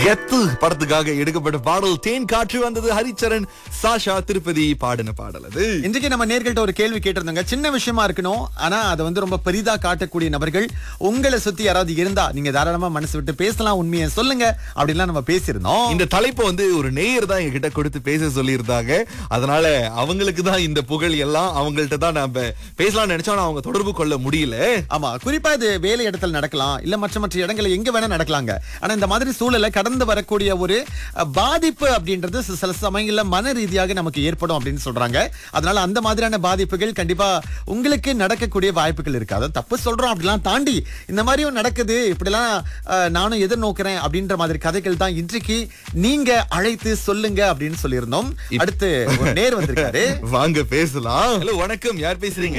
கெத்து படத்துக்காக எடுக்கப்பட்ட பாடல் தேன் காற்று வந்தது ஹரிச்சரன் சாஷா திருப்பதி பாடின பாடல் அது இன்றைக்கு நம்ம நேர்கள்ட்ட ஒரு கேள்வி கேட்டிருந்தோங்க சின்ன விஷயமா இருக்கணும் ஆனா அதை வந்து ரொம்ப பெரிதா காட்டக்கூடிய நபர்கள் உங்களை சுத்தி யாராவது இருந்தா நீங்க தாராளமா மனசு விட்டு பேசலாம் உண்மையை சொல்லுங்க அப்படின்லாம் நம்ம பேசியிருந்தோம் இந்த தலைப்பை வந்து ஒரு நேயர் தான் எங்ககிட்ட கொடுத்து பேச சொல்லியிருந்தாங்க அதனால அவங்களுக்கு தான் இந்த புகழ் எல்லாம் அவங்கள்ட்ட தான் நாம பேசலாம்னு நினைச்சோம் ஆனா அவங்க தொடர்பு கொள்ள முடியல ஆமா குறிப்பா இது வேலை இடத்துல நடக்கலாம் இல்ல மற்ற மற்ற இடங்கள்ல எங்க வேணா நடக்கலாங்க ஆனா இந்த மாதிரி சூழலை கடந்து வரக்கூடிய ஒரு அஹ், பாதிப்பு அப்படின்றது சி- சில சமயங்கள்ல மன ரீதியாக நமக்கு ஏற்படும் அப்படின்னு சொல்றாங்க அதனால அந்த மாதிரியான பாதிப்புகள் கண்டிப்பா உங்களுக்கு நடக்கக்கூடிய வாய்ப்புகள் இருக்கு அதை தப்பு சொல்றோம் அப்படிலாம் தாண்டி இந்த மாதிரியும் நடக்குது இப்படிலாம் அஹ், நானும் எதிர்நோக்கிறேன் அப்படின்ற மாதிரி கதைகள் தான் இன்றைக்கு நீங்க அழைத்து சொல்லுங்க அப்படின்னு சொல்லியிருந்தோம் அடுத்து ஒரு நேர் வந்திருக்காரு வாங்க பேசலாம் ஹலோ வணக்கம் யார் பேசுறீங்க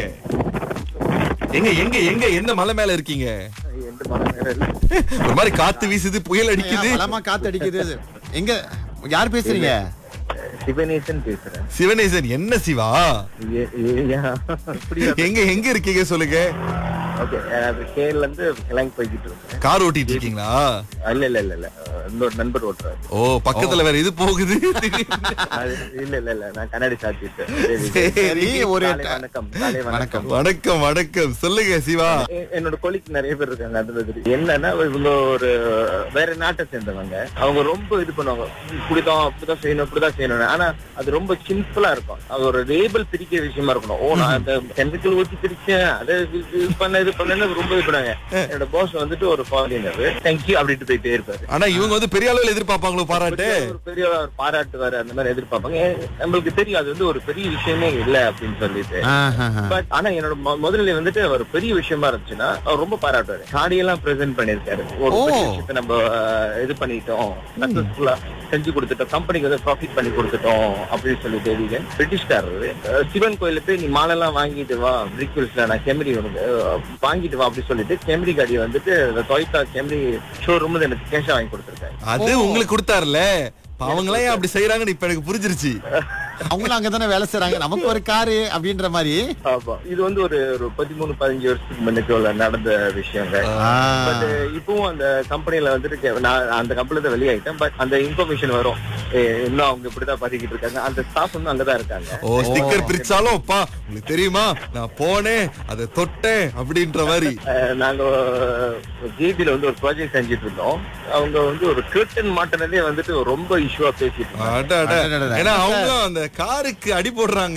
எங்க எங்க எங்க எந்த மலை மேல இருக்கீங்க எந்த மரம் வேற இல்ல. ஒரு மாதிரி காத்து வீசுது புயல் அடிக்குது பலமா காத்து அடிக்குது எங்க யார் பேசுறீங்க சிவனேசன் பேசுறேன் சிவனேசன் என்ன சிவா ஏ- ஏ- ஏன் அப்படியா? எங்க எங்க இருக்கீங்க சொல்லுங்க Okay, அது கேரள இருந்து கிளம்பி போய்கிட்டு இருக்கேன் கார் ஓட்டிட்டு இருக்கீங்களா இல்ல இல்ல இல்ல இல்ல இன்னொரு நண்பர் ஓட்டுறாரு ஓ பக்கத்துல வேற இது போகுது அது இல்ல இல்ல இல்ல நான் கண்ணாடி சாத்திட்டேன் சரி ஒரு காலை வணக்கம் காலை வணக்கம் வணக்கம் வணக்கம் சொல்லுங்க சிவா எ- என்னோட கொலிக்கு நிறைய பேர் இருக்காங்க அது மாதிரி என்னன்னா இவங்க ஒரு வேற நாட்டை சேர்ந்தவங்க அவங்க ரொம்ப இது பண்ணுவாங்க இப்படிதான் அப்படிதான் செய்யணும் இப்படிதான் செய்யணும் ஆனா அது ரொம்ப சிம்பிளா இருக்கும் அது ஒரு லேபிள் பிரிக்கிற விஷயமா இருக்கணும் ஓ நான் அந்த கெமிக்கல் ஊத்தி பிரிச்சேன் அதை இது இது பண்ண இது பண்ணு ரொம்ப இது பண்ணாங்க என்னோட பாஸ் வந்துட்டு ஒரு ஃபாரினர் தேங்க்யூ அப்படின்ட்டு போயிட்டே இருப்பாரு ஆனா இவங்க வந்து பெரிய அளவில் எதிர்பார்ப்பாங்களோ பாராட்டு ஒரு பெரிய ஒரு பாராட்டுவாரு அந்த மாதிரி எதிர்பார்ப்பாங்க ஏ, நம்மளுக்கு தெரியும் அது வந்து ஒரு பெரிய விஷயமே இல்ல அப்படின்னு சொல்லிட்டு ஆஹாஹா. பட் ஆனா என்னோட மொ- முதல்ல வந்துட்டு அவர் பெரிய விஷயமா இருந்துச்சுன்னா அவர் ரொம்ப பாராட்டுவாரு காடியெல்லாம் பிரசென்ட் பண்ணிருக்காரு ஒரு ஓ. பெரிய விஷயத்தை நம்ம அஹ், இது பண்ணிட்டோம் சக்சஸ்ஃபுல்லா செஞ்சு கொடுத்துட்டோம் கம்பெனிக்கு வந்து ப்ராஃபிட் பண்ணி கொடுத்துட்டோம் அப்படின்னு சொல்லிட்டு வீகன் பிரிட்டிஷ்காரரு அஹ், சிவன் கோயில போய் நீ மாலை எல்லாம் வாங்கிட்டு வா பிரிக்வல்ஸ்ல நான் கெமரி உனக்கு அஹ், வாங்கிட்டு வா அப்படி சொல்லிட்டு கெமரி காடியை வந்துட்டு டொய்டா கெமரி ஷோரூம் எனக்கு கேஷா வாங்கி கொடுத்துருக்காரு அது உங்களுக்கு கொடுத்தாருல இப்ப அவங்களே ஏன் அப்படி செய்யறாங்கன்னு இப்ப எனக்கு புரிஞ்சிருச்சு அவங்களும் அங்கதானே வேலை செய்றாங்க நமக்கு ஒரு காரு அப்படின்ற மாதிரி ஆமா இது வந்து ஒரு ஒரு பதிமூணு பதினஞ்சு வருஷத்துக்கு முன்னுக்கு உள்ள நடந்த விஷயங்க ஆ. பட் இப்பவும் அந்த கம்பெனில வந்துட்டு கே- நான் அந்த கம்பெனில தான் வெளியாயிட்டேன் பட் அந்த இன்ஃபர்மேஷன் வரும் ஏ, இன்னும் அவங்க இப்படிதான் பதிக்கிட்டு இருக்காங்க அந்த ஸ்டாஃப் வந்து அங்கதான் இருக்காங்க ஓ ஸ்டிக்கர் பிரிச்சாலும் அப்பா உங்களுக்கு தெரியுமா நான் போனேன் அதை தொட்டேன் அப்படின்ற மாதிரி அஹ், நாங்க ஜேபில வந்து ஒரு ப்ராஜெக்ட் செஞ்சுட்டு இருந்தோம் அவங்க வந்து ஒரு கர்டன் மாட்டினதே வந்துட்டு ரொம்ப இஷ்யூவா பேசிட்டு இருந்தாங்க அட, அட. அடடடட. ஏன்னா அவங்க அந்த காருக்கு அடி போடுறாங்க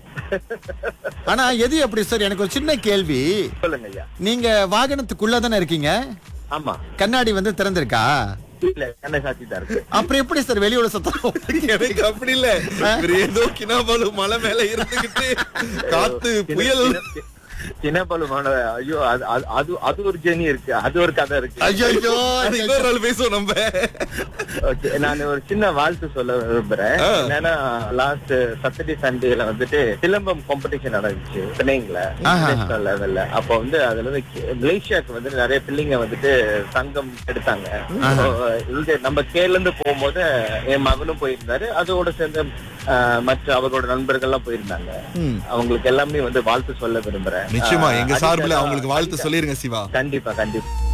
ஆனா எது எப்படி சார் எனக்கு ஒரு சின்ன கேள்வி சொல்லுங்க ஐயா நீங்க வாகனத்துக்குள்ள தானே இருக்கீங்க ஆமா கண்ணாடி வந்து திறந்திருக்கா இல்ல கண்ணை சாத்தி தான் இருக்கு அப்புறம் எப்படி சார் வெளியோட சத்தம் எனக்கு அப்படி இல்ல இவர் ஏதோ கினாபாலு மலை மேல இருந்துகிட்டு காத்து புயல் சின்னப்பழுமான ஐயோ அது அது- அது அது ஒரு ஜேர்னி இருக்கு அது ஒரு கதை இருக்கு ஐயோ அது இன்னொரு நாள் பேசுவோம் நம்ம Okay, நான் ஒரு சின்ன வாழ்த்து சொல்ல விரும்புறேன் ஆ. என்னன்னா லாஸ்ட் சாட்டர்டே சண்டேல வந்துட்டு சிலம்பம் காம்படிஷன் நடந்துச்சு சென்னைங்கள ஆஹா. நேஷனல் லெவல்ல அப்போ வந்து அதுல வந்து கே- மலேசியாக்கு வந்து நிறைய பிள்ளைங்க வந்துட்டு சங்கம் எடுத்தாங்க So, இங்க நம்ம கேரள இருந்து போகும்போது என் மகனும் போயிருந்தாரு அதோட சேர்ந்து ஆ, மற்ற அவரோட நண்பர்கள் எல்லாம் போயிருந்தாங்க ம். அவங்களுக்கு எல்லாமே வந்து வாழ்த்து சொல்ல விரும்புறேன் நிச்சயமா ஆ, எங்க அதுக்கு சார்பில் நான் அவங்களுக்கு வாழ்த்து சொல்லிருங்க சிவா கண்டிப்பா கண்டிப்பா